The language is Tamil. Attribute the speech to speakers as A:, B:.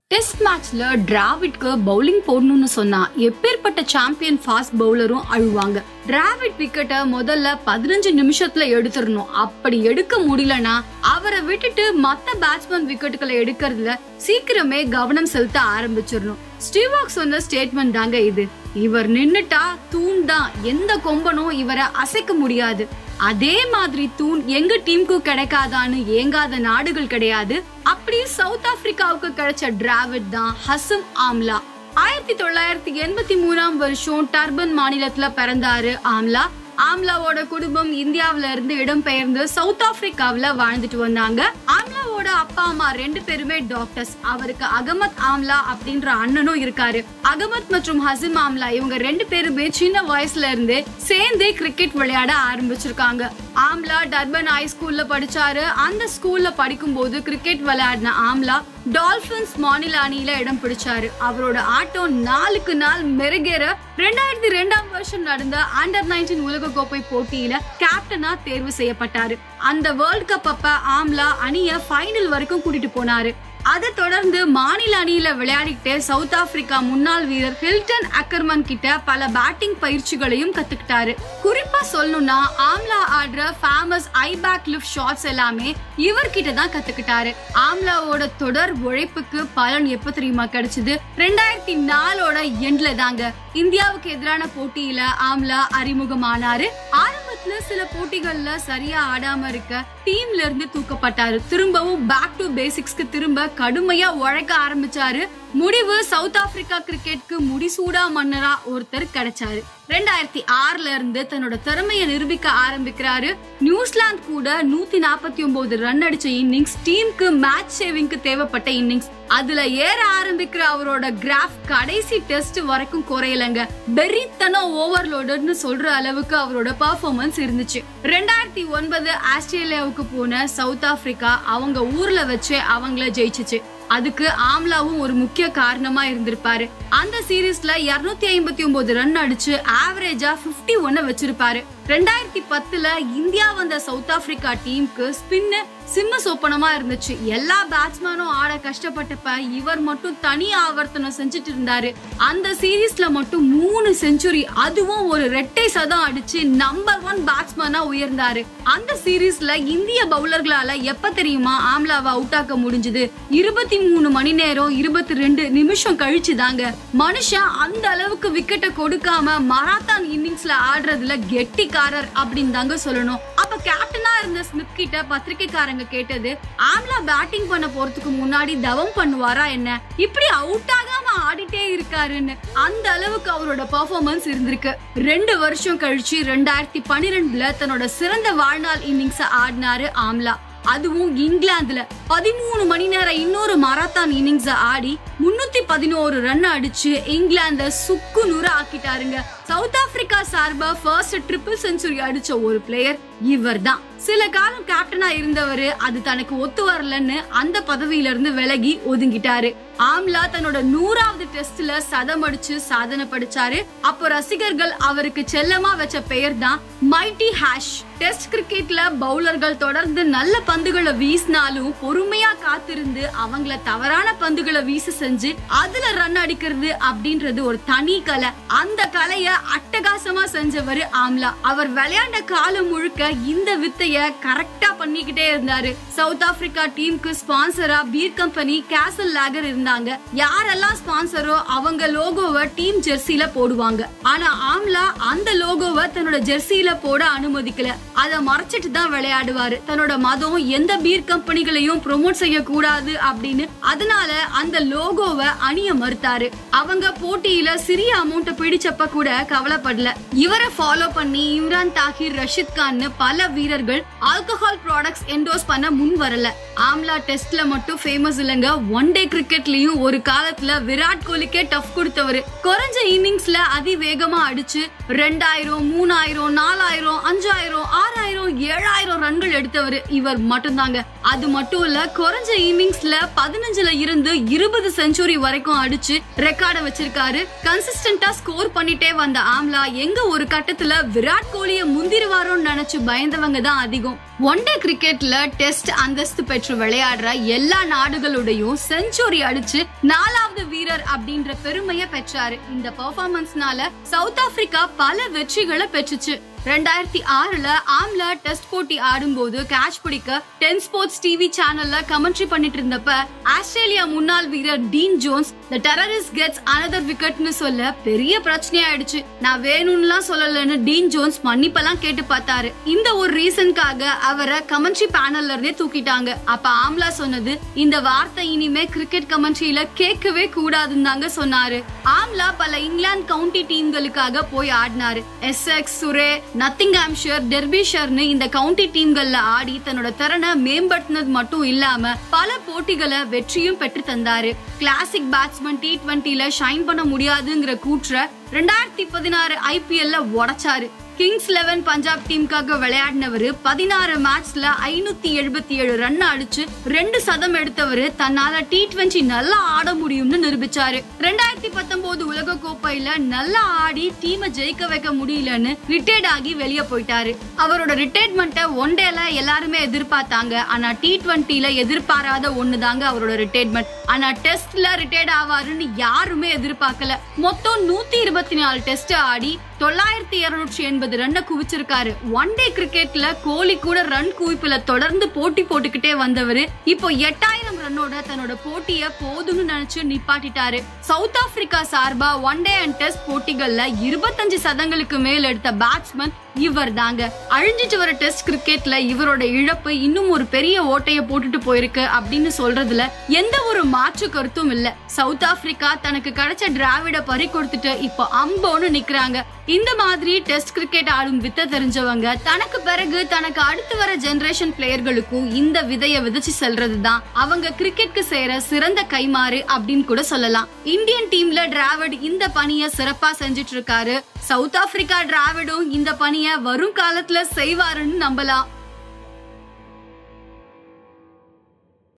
A: டெஸ்ட் மேட்ச்ல டிராவிட்க்கு பவுலிங் போடணும்னு சொன்னா எப்பேற்பட்ட சாம்பியன் ஃபாஸ்ட் பவுலரும் அழுவாங்க டிராவிட் விக்கெட்டை முதல்ல பதினஞ்சு நிமிஷத்துல எடுத்துடணும் அப்படி எடுக்க முடியலனா அவரை விட்டுட்டு மத்த பேட்ஸ்மேன் விக்கெட்டுகளை எடுக்கிறதுல சீக்கிரமே கவனம் செலுத்த ஆரம்பிச்சிடணும் ஸ்டீவாக் சொன்ன ஸ்டேட்மெண்ட் தாங்க இது இவர் நின்னுட்டா தூண் தான் எந்த கொம்பனும் இவரை அசைக்க முடியாது அதே மாதிரி தூண் எங்க டீமுக்கு கிடைக்காதான்னு ஏங்காத நாடுகள் கிடையாது அப்படி சவுத் ஆப்பிரிக்காவுக்கு கிடைச்ச டிராவிட் தான் ஹசம் ஆம்லா ஆயிரத்தி தொள்ளாயிரத்தி எண்பத்தி மூணாம் வருஷம் டர்பன் மாநிலத்துல பிறந்தாரு ஆம்லா ஆம்லாவோட குடும்பம் இந்தியாவில இருந்து இடம்பெயர்ந்து சவுத் ஆப்பிரிக்காவுல வாழ்ந்துட்டு வந்தாங்க ஆம்லாவோட அப்பா அம்மா ரெண்டு பேருமே டாக்டர்ஸ் அவருக்கு அகமத் ஆம்லா அப்படின்ற அண்ணனும் இருக்காரு அகமத் மற்றும் ஹசிம் ஆம்லா இவங்க ரெண்டு பேருமே சின்ன வயசுல இருந்தே சேர்ந்து கிரிக்கெட் விளையாட ஆரம்பிச்சிருக்காங்க ஆம்லா டர்பன் ஹை ஸ்கூல்ல படிச்சாரு அந்த ஸ்கூல்ல படிக்கும்போது கிரிக்கெட் விளையாடின ஆம்லா டால்பின்ஸ் மாநில அணியில இடம் பிடிச்சாரு அவரோட ஆட்டம் நாளுக்கு நாள் மெருகேற ரெண்டாயிரத்தி ரெண்டாம் வருஷம் நடந்த அண்டர் நைன்டீன் உலக கோப்பை போட்டியில கேப்டனா தேர்வு செய்யப்பட்டாரு அந்த வேர்ல்ட் கப் அப்ப ஆம்லா அணிய ஃபைனல் வரைக்கும் கூட்டிட்டு போனாரு அதை தொடர்ந்து மாநில அணியில விளையாடிட்டு சவுத் ஆப்பிரிக்கா முன்னாள் வீரர் ஹில்டன் அக்கர்மன் கிட்ட பல பேட்டிங் பயிற்சிகளையும் கத்துக்கிட்டாரு குறிப்பா சொல்லணும்னா ஆம்லா ஆடுற famous I back lift shots எல்லாமே இவர்கிட்ட தான் கத்துக்கிட்டாரு ஆம்லாவோட தொடர் உழைப்புக்கு பலன் எப்ப தெரியுமா கிடைச்சது ரெண்டாயிரத்தி நாலோட எண்ட்ல தாங்க இந்தியாவுக்கு எதிரான போட்டியில ஆம்லா அறிமுகமானாரு ஆரம்பத்துல சில போட்டிகள்ல சரியா ஆடாம இருக்க டீம்ல இருந்து தூக்கப்பட்டாரு திரும்பவும் பேக் டு பேசிக்ஸ்க்கு திரும்ப கடுமையா உழைக்க ஆரம்பிச்சாரு முடிவு சவுத் ஆப்பிரிக்கா கிரிக்கெட்க்கு முடிசூடா மன்னரா ஒருத்தர் கிடைச்சாரு ரெண்டாயிரத்தி ஆறுல இருந்து தன்னோட திறமையை நிரூபிக்க ஆரம்பிக்கிறாரு நியூசிலாந்து கூட நூத்தி நாற்பத்தி ஒன்பது ரன் அடிச்ச இன்னிங்ஸ் டீமுக்கு மேட்ச் சேவிங்க்கு தேவைப்பட்ட இன்னிங்ஸ் அதுல ஏற ஆரம்பிக்கிற அவரோட கிராஃப் கடைசி டெஸ்ட் வரைக்கும் குறையலங்க வெறித்தனம் ஓவர்லோடுன்னு சொல்ற அளவுக்கு அவரோட பர்ஃபார்மன்ஸ் இருந்துச்சு ரெண்டாயிரத்தி ஒன்பது ஆஸ்திரேலியாவுக்கு போன சவுத் ஆப்பிரிக்கா அவங்க ஊர்ல வச்சு அவங்கள ஜெயிச்சுச்சு அதுக்கு ஆம்லாவும் ஒரு முக்கிய காரணமா இருந்திருப்பாரு அந்த சீரீஸ்ல இருநூத்தி ஐம்பத்தி ஒன்பது ரன் அடிச்சு ஆவரேஜா பிப்டி ஒன்ன வச்சிருப்பாரு ரெண்டாயிரத்தி பத்துல இந்தியா வந்த சவுத் ஆப்பிரிக்கா டீமுக்கு ஸ்பின்னு சிம்ம சோப்பனமா இருந்துச்சு எல்லா பேட்ஸ்மேனும் ஆட கஷ்டப்பட்டப்ப இவர் மட்டும் தனி ஆவர்த்தனம் செஞ்சுட்டு இருந்தாரு அந்த சீரீஸ்ல மட்டும் மூணு செஞ்சுரி அதுவும் ஒரு ரெட்டை சதம் அடிச்சு நம்பர் ஒன் பேட்ஸ்மேனா உயர்ந்தாரு அந்த சீரீஸ்ல இந்திய பவுலர்களால எப்ப தெரியுமா ஆம்லாவை அவுட் ஆக்க முடிஞ்சது இருபத்தி மூணு மணி நேரம் இருபத்தி ரெண்டு நிமிஷம் கழிச்சு தாங்க மனுஷன் அந்த அளவுக்கு விக்கெட்டை கொடுக்காம மராத்தான் இன்னிங்ஸ்ல ஆடுறதுல கெட்டிக்காரர் அப்படின்னு தாங்க சொல்லணும் அப்ப கேப்டனா இருந்த ஸ்மித் கிட்ட பத்திரிகைக்காரங்க கேட்டது ஆம்லா பேட்டிங் பண்ண போறதுக்கு முன்னாடி தவம் பண்ணுவாரா என்ன இப்படி அவுட் ஆகாம ஆடிட்டே இருக்காருன்னு அந்த அளவுக்கு அவரோட பெர்ஃபார்மன்ஸ் இருந்திருக்கு ரெண்டு வருஷம் கழிச்சு ரெண்டாயிரத்தி பன்னிரெண்டுல தன்னோட சிறந்த வாழ்நாள் இன்னிங்ஸ் ஆடினாரு ஆம்லா அதுவும் இங்கிலாந்துல பதிமூணு மணி நேரம் இன்னொரு மராத்தான் இன்னிங்ஸ் ஆடி முன்னூத்தி பதினோரு ரன் அடிச்சு இங்கிலாந்த சுக்கு நூறு ஆக்கிட்டாருங்க சவுத் ஆப்பிரிக்கா சார்பா ஃபர்ஸ்ட் ட்ரிபிள் செஞ்சுரி அடிச்ச ஒரு பிளேயர் இவர் தான் சில காலம் கேப்டனா இருந்தவரு அது தனக்கு ஒத்து வரலன்னு அந்த பதவியில இருந்து விலகி ஒதுங்கிட்டாரு ஆம்லா தன்னோட நூறாவது டெஸ்ட்ல சதம் அடிச்சு சாதனை படிச்சாரு அப்போ ரசிகர்கள் அவருக்கு செல்லமா வச்ச பெயர் தான் மைட்டி ஹேஷ் டெஸ்ட் கிரிக்கெட்ல பவுலர்கள் தொடர்ந்து நல்ல பந்துகளை வீசினாலும் பொறுமையா காத்திருந்து அவங்கள தவறான பந்துகளை வீச செஞ்சு அதுல ரன் அடிக்கிறது அப்படின்றது ஒரு தனி கலை அந்த கலைய அட்டகாசமா செஞ்சவர் ஆம்லா அவர் விளையாண்ட காலம் முழுக்க இந்த வித்தைய கரெக்டா பண்ணிக்கிட்டே இருந்தாரு சவுத் ஆப்பிரிக்கா டீமுக்கு ஸ்பான்சரா பீர் கம்பெனி கேசல் லேகர் இருந்தாங்க யாரெல்லாம் ஸ்பான்சரோ அவங்க லோகோவை டீம் ஜெர்சில போடுவாங்க ஆனா ஆம்லா அந்த லோகோவை தன்னோட ஜெர்சியில போட அனுமதிக்கல அதை மறைச்சிட்டு தான் விளையாடுவாரு தன்னோட மதம் எந்த பீர் கம்பெனிகளையும் ப்ரொமோட் செய்ய கூடாது அப்படின்னு அதனால அந்த லோகோவை அணிய மறுத்தாரு அவங்க போட்டியில சிறிய அமௌண்ட்டை பிடிச்சப்ப கூட கவலைப்படல இவரை ஃபாலோ பண்ணி இம்ரான் தாஹிர் ரஷித் கான் பல வீரர்கள் ஆல்கஹால் ப்ராடக்ட்ஸ் என்டோஸ் பண்ண முன் வரல ஆம்லா டெஸ்ட்ல மட்டும் ஃபேமஸ் இல்லைங்க ஒன் டே கிரிக்கெட்லயும் ஒரு காலத்துல விராட் கோலிக்கே டஃப் கொடுத்தவரு குறைஞ்ச இன்னிங்ஸ்ல அதிவேகமா அடிச்சு ரெண்டாயிரம் மூணாயிரம் நாலாயிரம் அஞ்சாயிரம் ஆறாயிரம் ஏழாயிரம் ரன்கள் எடுத்தவர் இவர் மட்டும்தாங்க அது மட்டும் இல்ல குறைஞ்ச இன்னிங்ஸ்ல பதினஞ்சுல வயசுல இருந்து இருபது செஞ்சுரி வரைக்கும் அடிச்சு ரெக்கார்ட வச்சிருக்காரு கன்சிஸ்டன்டா ஸ்கோர் பண்ணிட்டே வந்த ஆம்லா எங்க ஒரு கட்டத்துல விராட் கோலிய முந்திருவாரோன்னு நினைச்சு பயந்தவங்க தான் அதிகம் ஒன் டே கிரிக்கெட்ல டெஸ்ட் அந்தஸ்து பெற்று விளையாடுற எல்லா நாடுகளுடையும் செஞ்சுரி அடிச்சு நாலாவது வீரர் அப்படின்ற பெருமையை பெற்றாரு இந்த பெர்ஃபார்மன்ஸ்னால சவுத் ஆப்பிரிக்கா பல வெற்றிகளை பெற்றுச்சு ரெண்டாயிரத்தி ஆறுல ஆம்லா டெஸ்ட் போட்டி ஆடும்போது கேட்ச் பிடிக்க டென் ஸ்போர்ட்ஸ் டிவி சேனல்ல கமெண்ட்ரி பண்ணிட்டு இருந்தப்ப ஆஸ்திரேலியா முன்னாள் வீரர் Dean Jones the terrorist gets another விக்கெட்னு சொல்ல பெரிய பிரச்சனையாயிடுச்சு நான் வேணும்லாம் சொல்லலன்னு டீன் ஜோன்ஸ் மன்னிப்பெல்லாம் கேட்டு பார்த்தாரு இந்த ஒரு ரீசனுக்காக அவரை கமெண்ட்ரி பேனல்ல இருந்தே தூக்கிட்டாங்க அப்ப ஆம்லா சொன்னது இந்த வார்த்தை இனிமே கிரிக்கெட் கமெண்ட்ரியில கேட்கவே கூடாதுன்னு தாங்க சொன்னாரு ஆம்லா பல இங்கிலாந்து கவுண்டி டீம்களுக்காக போய் ஆடினாரு எஸ்எக்ஸ் சுரே நத்திங்ஹாம்ஷியர் டெர்பிஷர்னு இந்த கவுண்டி டீம்கள்ல ஆடி தன்னோட திறனை மேம்படுத்தினது மட்டும் இல்லாம பல போட்டிகளை வெற்றியும் பெற்று தந்தாரு கிளாசிக் பேட்ஸ்மேன் டி டுவெண்ட்டில ஷைன் பண்ண முடியாதுங்கிற கூற்ற ரெண்டாயிரத்தி பதினாறு ஐபிஎல்ல உடைச்சாரு கிங்ஸ் லெவன் பஞ்சாப் டீமுக்காக விளையாடினவரு பதினாறு மேட்ச்ல ஐநூத்தி எழுபத்தி ஏழு ரன் அடிச்சு ரெண்டு சதம் எடுத்தவரு தன்னால டி டுவெண்ட்டி நல்லா ஆட முடியும்னு நிரூபிச்சாரு ரெண்டாயிரத்தி பத்தொன்பது உலக கோப்பையில நல்லா ஆடி டீமை ஜெயிக்க வைக்க முடியலன்னு ரிட்டையர்ட் ஆகி வெளியே போயிட்டாரு அவரோட ரிட்டையர்மெண்ட்டை ஒன் டேல எல்லாருமே எதிர்பார்த்தாங்க ஆனா டி டுவெண்ட்டில எதிர்பாராத ஒண்ணுதாங்க அவரோட ரிட்டையர்மெண்ட் ஆனா டெஸ்ட்ல ரிட்டையர்ட் ஆவாருன்னு யாருமே எதிர்பார்க்கல மொத்தம் நூத்தி இருபத்தி நாலு டெஸ்ட் ஆடி தொள்ளாயிரத்தி இருநூற்றி எண்பது ரன்னை குவிச்சிருக்காரு ஒன் டே கிரிக்கெட்ல கோலி கூட ரன் குவிப்புல தொடர்ந்து போட்டி போட்டுக்கிட்டே வந்தவரு இப்போ எட்டாயிரம் ரன்னோட தன்னோட போட்டிய போதும்னு நினைச்சு நிப்பாட்டிட்டாரு சவுத் ஆப்பிரிக்கா சார்பா ஒன் டே அண்ட் டெஸ்ட் போட்டிகள்ல இருபத்தஞ்சு சதங்களுக்கு மேல் எடுத்த பேட்ஸ்மேன் இவர் தாங்க அழிஞ்சிட்டு வர டெஸ்ட் கிரிக்கெட்ல இவரோட இழப்பு இன்னும் ஒரு பெரிய ஓட்டைய போட்டுட்டு போயிருக்கு அப்படின்னு சொல்றதுல எந்த ஒரு மாற்று கருத்தும் இல்ல சவுத் ஆப்பிரிக்கா தனக்கு கிடைச்ச டிராவிட பறி கொடுத்துட்டு இப்போ அம்போன்னு நிக்கிறாங்க இந்த மாதிரி டெஸ்ட் கிரிக்கெட் ஆடும் வித்த தெரிஞ்சவங்க தனக்கு பிறகு தனக்கு அடுத்து வர ஜெனரேஷன் பிளேயர்களுக்கும் இந்த விதைய விதைச்சு செல்றதுதான் அவங்க கிரிக்கெட்க்கு சேர சிறந்த கைமாறு அப்படின்னு கூட சொல்லலாம் இந்தியன் டீம்ல டிராவிட் இந்த பணிய சிறப்பா செஞ்சுட்டு இருக்காரு சவுத் ஆப்பிரிக்கா டிராவிடும் இந்த பணிய வரும் காலத்துல செய்வாருன்னு நம்பலாம்